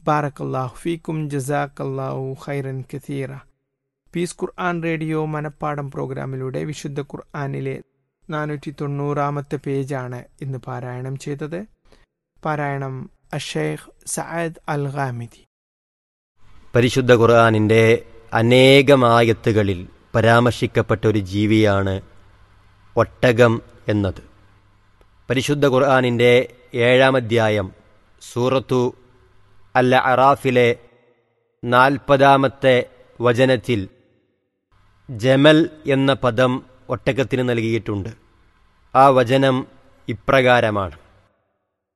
ബാറക്കല്ലാഹു ഫീക്കും ജസാക്കല്ലാഹു ഖൈറൻ കഥീറ പീസ് ഖുർആൻ റേഡിയോ മനപ്പാടം പ്രോഗ്രാമിലൂടെ വിശുദ്ധ ഖുർആാനിലെ നാനൂറ്റി തൊണ്ണൂറാമത്തെ പേജാണ് ഇന്ന് പാരായണം ചെയ്തത് പാരായണം അഷേഖ് സഅദ് അൽ ഖാമിദി പരിശുദ്ധ ഖുർആാനിൻ്റെ അനേകമായത്തുകളിൽ പരാമർശിക്കപ്പെട്ട ഒരു ജീവിയാണ് ഒട്ടകം എന്നത് പരിശുദ്ധ ഖുർആാനിൻ്റെ ഏഴാം അധ്യായം സൂറത്തു അൽ അറാഫിലെ നാൽപ്പതാമത്തെ വചനത്തിൽ ജമൽ എന്ന പദം ഒട്ടകത്തിന് നൽകിയിട്ടുണ്ട് ആ വചനം ഇപ്രകാരമാണ്